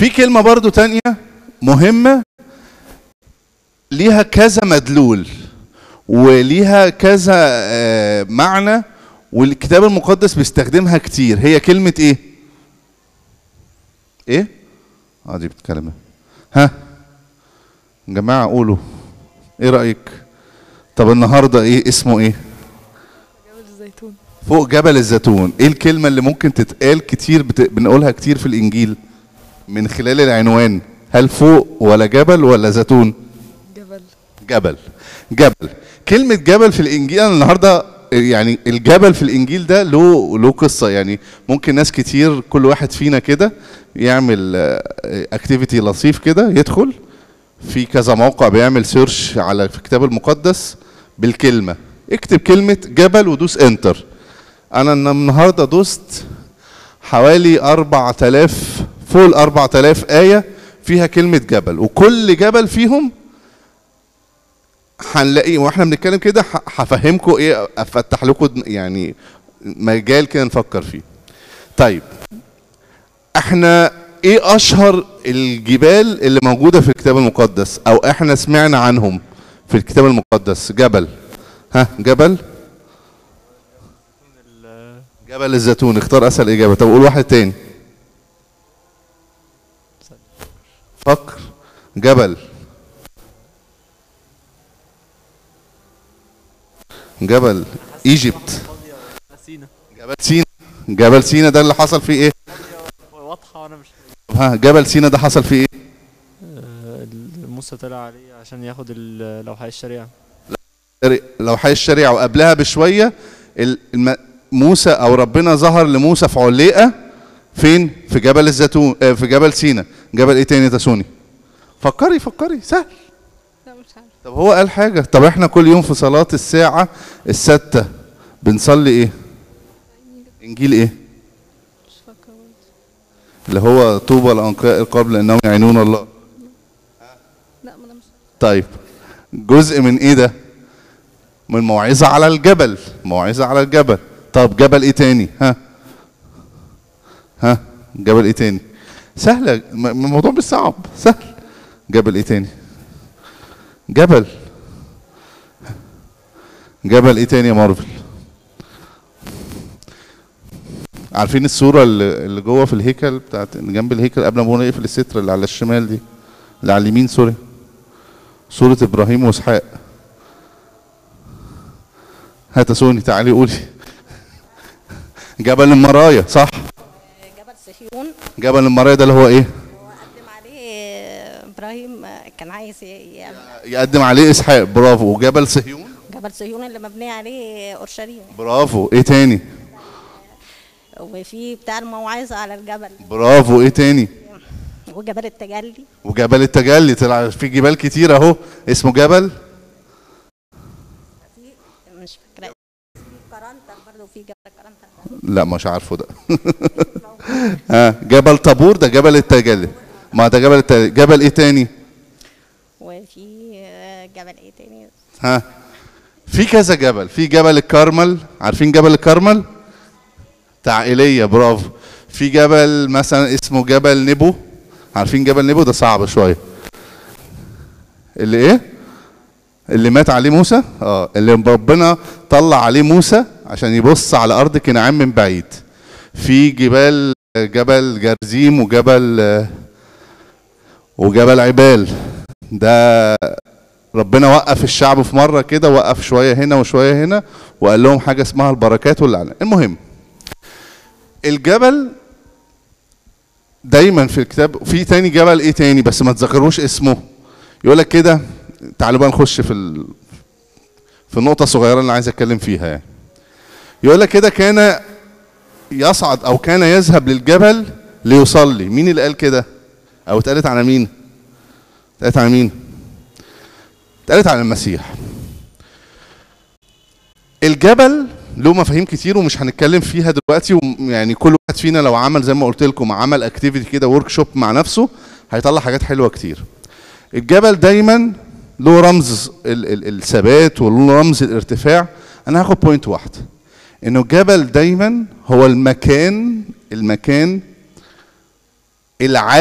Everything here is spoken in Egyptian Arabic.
في كلمة برضو تانية مهمة ليها كذا مدلول وليها كذا آه، معنى والكتاب المقدس بيستخدمها كتير هي كلمة ايه؟ ايه؟ اه دي بتتكلم ها؟ يا جماعة قولوا ايه رأيك؟ طب النهارده ايه اسمه ايه؟ جبل الزيتون فوق جبل الزيتون ايه الكلمة اللي ممكن تتقال كتير بت... بنقولها كتير في الانجيل من خلال العنوان هل فوق ولا جبل ولا زيتون جبل جبل جبل كلمة جبل في الانجيل أنا النهارده يعني الجبل في الانجيل ده له له قصة يعني ممكن ناس كتير كل واحد فينا كده يعمل اكتيفيتي لطيف كده يدخل في كذا موقع بيعمل سيرش على في الكتاب المقدس بالكلمة اكتب كلمة جبل ودوس انتر انا النهارده دوست حوالي 4000 فوق ال 4000 آية فيها كلمة جبل وكل جبل فيهم هنلاقيه واحنا بنتكلم كده ه- هفهمكم ايه افتح لكم يعني مجال كده نفكر فيه. طيب احنا ايه اشهر الجبال اللي موجوده في الكتاب المقدس او احنا سمعنا عنهم في الكتاب المقدس جبل ها جبل جبل الزيتون اختار اسهل اجابه طب قول واحد تاني فكر جبل جبل ايجيبت سينا جبل سينا جبل سينا ده اللي حصل فيه ايه واضحه وانا مش ها جبل سينا ده حصل فيه ايه آه، موسى طلع عليه عشان ياخد ال- لوحي الشريعه لو حي الشريعه وقبلها بشويه ال- الم- موسى او ربنا ظهر لموسى في عليقه فين في جبل الزيتون آه، في جبل سينا جبل ايه تاني تسوني فكري فكري سهل لا مش عارف طب هو قال حاجه طب احنا كل يوم في صلاه الساعه السادسه بنصلي ايه انجيل ايه مش فاكره برضه. اللي هو طوبى الانقياء قبل انهم يعينون الله لا ما انا مش طيب جزء من ايه ده من موعظة على الجبل موعظة على الجبل طب جبل ايه تاني ها ها جبل ايه تاني سهلة م- الموضوع مش صعب سهل جبل ايه تاني جبل جبل ايه تاني يا مارفل عارفين الصورة اللي اللي جوه في الهيكل بتاعت اللي جنب الهيكل قبل ما ابونا يقفل الستر اللي على الشمال دي اللي على اليمين سوري صورة إبراهيم وإسحاق هات يا سوني تعالي قولي جبل المرايا صح جبل صهيون جبل المرايا ده اللي هو ايه وقدم عليه ابراهيم كان عايز ي- ي- يقدم عليه اسحاق برافو وجبل صهيون جبل صهيون اللي مبني عليه اورشليم برافو ايه تاني وفي بتاع الموعظه على الجبل برافو ايه تاني وجبل التجلي وجبل التجلي طلع في جبال كتير اهو اسمه جبل مش فاكره في كرنتر برضه في جبل كرنتر لا مش عارفه ده ها جبل طابور ده جبل التجلي ما ده جبل التجلي جبل ايه تاني وفي آه، جبل ايه تاني ها في كذا جبل في جبل الكرمل عارفين جبل الكرمل بتاع ايليا برافو في جبل مثلا اسمه جبل نبو عارفين جبل نبو ده صعب شويه اللي ايه اللي مات عليه موسى اه اللي ربنا طلع عليه موسى عشان يبص على ارض كنعان من بعيد في جبال جبل جرزيم وجبل وجبل عبال ده ربنا وقف الشعب في مره كده وقف شويه هنا وشويه هنا وقال لهم حاجه اسمها البركات واللعنه المهم الجبل دايما في الكتاب في تاني جبل ايه تاني بس ما تذكروش اسمه يقول لك كده تعالوا بقى نخش في ال... في النقطه الصغيره اللي عايز اتكلم فيها يعني يقول لك كده كان يصعد او كان يذهب للجبل ليصلي مين اللي قال كده او اتقالت على مين اتقالت على مين اتقالت على المسيح الجبل له مفاهيم كتير ومش هنتكلم فيها دلوقتي يعني كل واحد فينا لو عمل زي ما قلت لكم عمل اكتيفيتي كده ورك شوب مع نفسه هيطلع حاجات حلوه كتير الجبل دايما له رمز ال- ال- الثبات وله رمز الارتفاع انا هاخد بوينت واحده انه الجبل دايما هو المكان المكان العالي